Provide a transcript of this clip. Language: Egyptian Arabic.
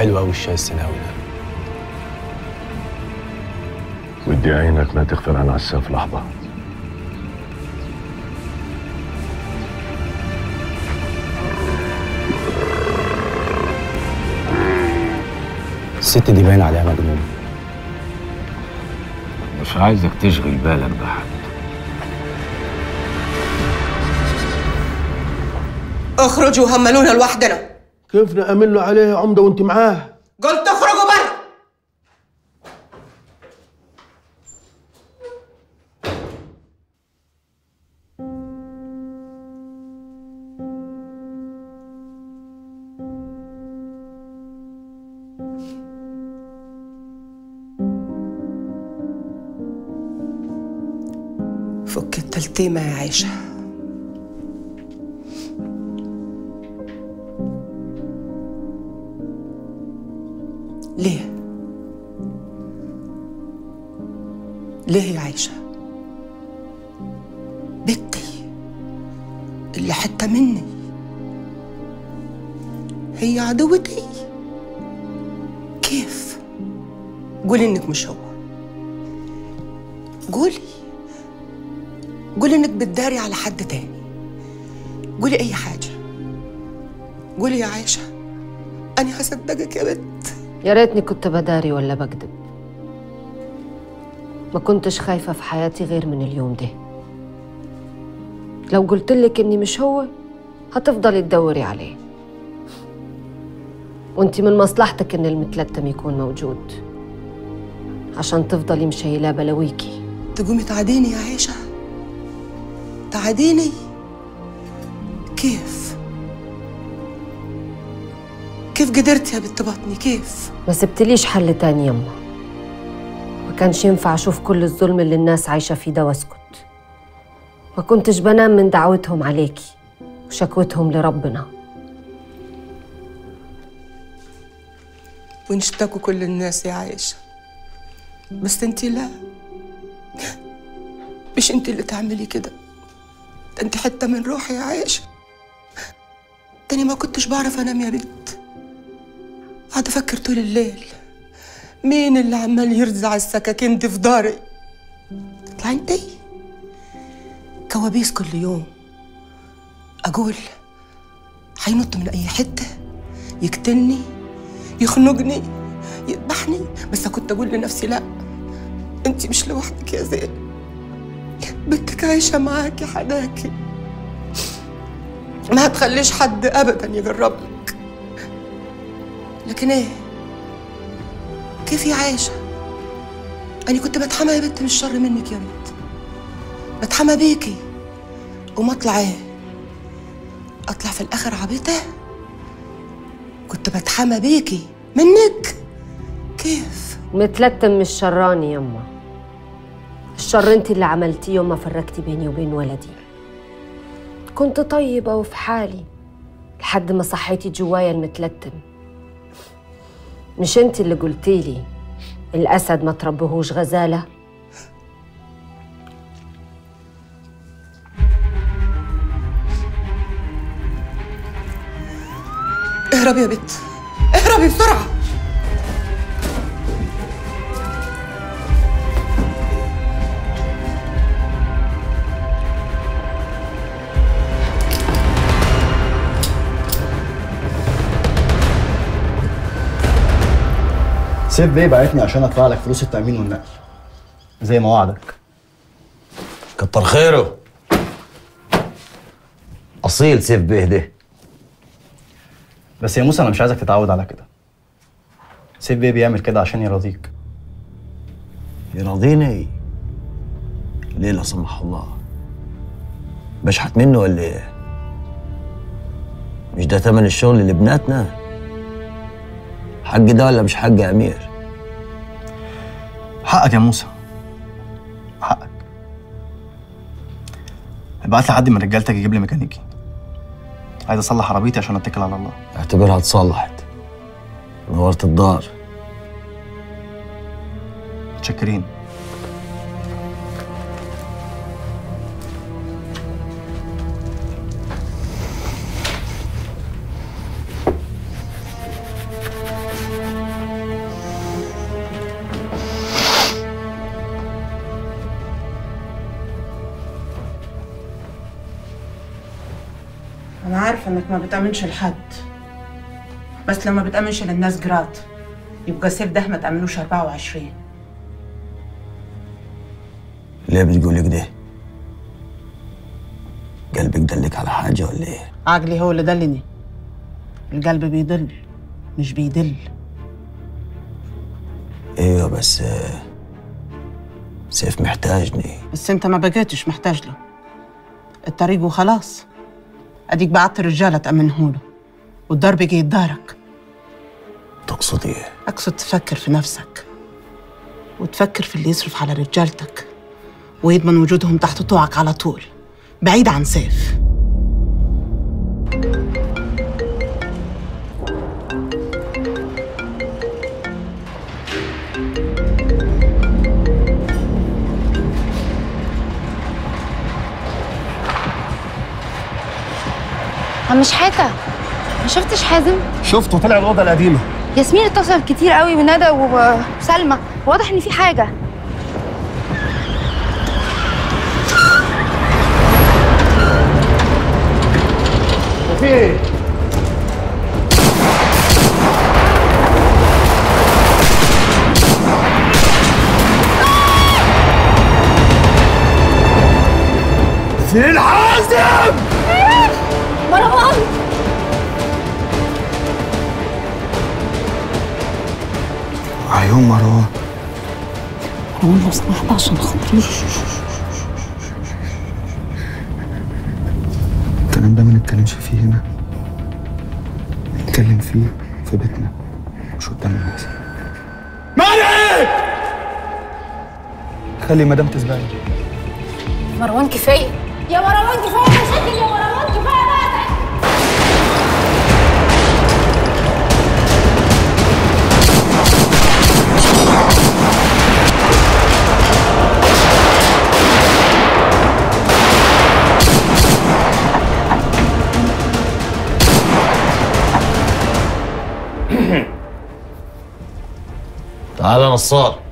حلو قوي الشاي السناوي ده ودي عينك ما تغفل عن عساف لحظة الست دي باين عليها مجنون مش عايزك تشغل بالك بحد اخرجوا هملونا لوحدنا كيف نأمن له عليه يا عمدة وانت معاه قلت اخرجوا بره فك التلتيمة يا عيشة ليه؟ ليه يا عيشة؟ بنتي اللي حتة مني هي عدوتي كيف؟ قولي انك مش هو قولي قولي انك بتداري على حد تاني قولي اي حاجة قولي يا عايشة انا هصدقك يا بنت يا ريتني كنت بداري ولا بكذب ما كنتش خايفة في حياتي غير من اليوم ده لو قلت لك إني مش هو هتفضلي تدوري عليه وانتي من مصلحتك إن المتلتم يكون موجود عشان تفضلي مشيلاه بلاويكي تقومي تعاديني يا عيشة تعاديني كيف كيف قدرت يا بنت بطني كيف ما سبتليش حل تاني يما ما كانش ينفع أشوف كل الظلم اللي الناس عايشة فيه ده واسكت ما كنتش بنام من دعوتهم عليكي وشكوتهم لربنا ونشتكوا كل الناس يا عايشة بس انتي لا مش انتي اللي تعملي كده ده انتي حتة من روحي يا عايشة تاني ما كنتش بعرف انام يا بنت قاعدة افكر طول الليل مين اللي عمال يرزع السكاكين دي في داري تطلعي انتي كوابيس كل يوم اقول هينط من اي حتة يقتلني يخنقني يذبحني بس كنت اقول لنفسي لا انت مش لوحدك يا زين بنتك عايشه معاكي حداكي ما هتخليش حد ابدا يجرب لك لكن ايه كيف يا عايشه انا كنت بتحمى يا بنت من الشر منك يا بنت بتحمى بيكي وما اطلع ايه اطلع في الاخر عبيطه كنت بتحمى بيكي منك كيف متلتم مش شراني يما الشر انت اللي عملتيه يوم ما فرقتي بيني وبين ولدي كنت طيبة وفي حالي لحد ما صحيتي جوايا المتلتم مش انت اللي قلتيلي الأسد ما تربهوش غزالة اهربي يا بنت اهربي بسرعه سيف بيه بعتني عشان ادفع لك فلوس التأمين والنقل زي ما وعدك كتر خيره اصيل سيف بيه ده بس يا موسى انا مش عايزك تتعود على كده سيف بيه بيعمل كده عشان يرضيك يرضيني ليه لا سمح الله بشحت منه ولا ايه مش ده تمن الشغل اللي بناتنا حق ده ولا مش حق يا امير حقك يا موسى حقك ابعت لي حد من رجالتك يجيب لي ميكانيكي عايز اصلح عربيتي عشان اتكل على الله اعتبرها اتصلحت نورت الدار متشكرين عارفة انك ما بتأمنش لحد بس لما بتأمنش للناس جراد يبقى سيف ده ما تأمنوش 24 ليه بتقولي كده قلبك دلك على حاجة ولا ايه عقلي هو اللي دلني القلب بيدل مش بيدل ايوه بس آه، سيف محتاجني بس انت ما بقيتش محتاج له الطريق وخلاص اديك بعت الرجالة تأمنهوله والضرب يجي يتدارك تقصد ايه اقصد تفكر في نفسك وتفكر في اللي يصرف على رجالتك ويضمن وجودهم تحت طوعك على طول بعيد عن سيف عم مش حاجة ما شفتش حازم شفته طلع الاوضه القديمه ياسمين اتصل كتير قوي بندى وسلمى واضح ان في حاجة في ايه فين حازم مروان عيون مروان مروان لو سمحت عشان خاطري الكلام ده ما نتكلمش فيه هنا نتكلم فيه في بيتنا مش قدام الناس مالك خلي مدام تسبقني مروان كفاية يا مروان كفاية مشاكل يا مروان كفاية بقى تعال يا نصار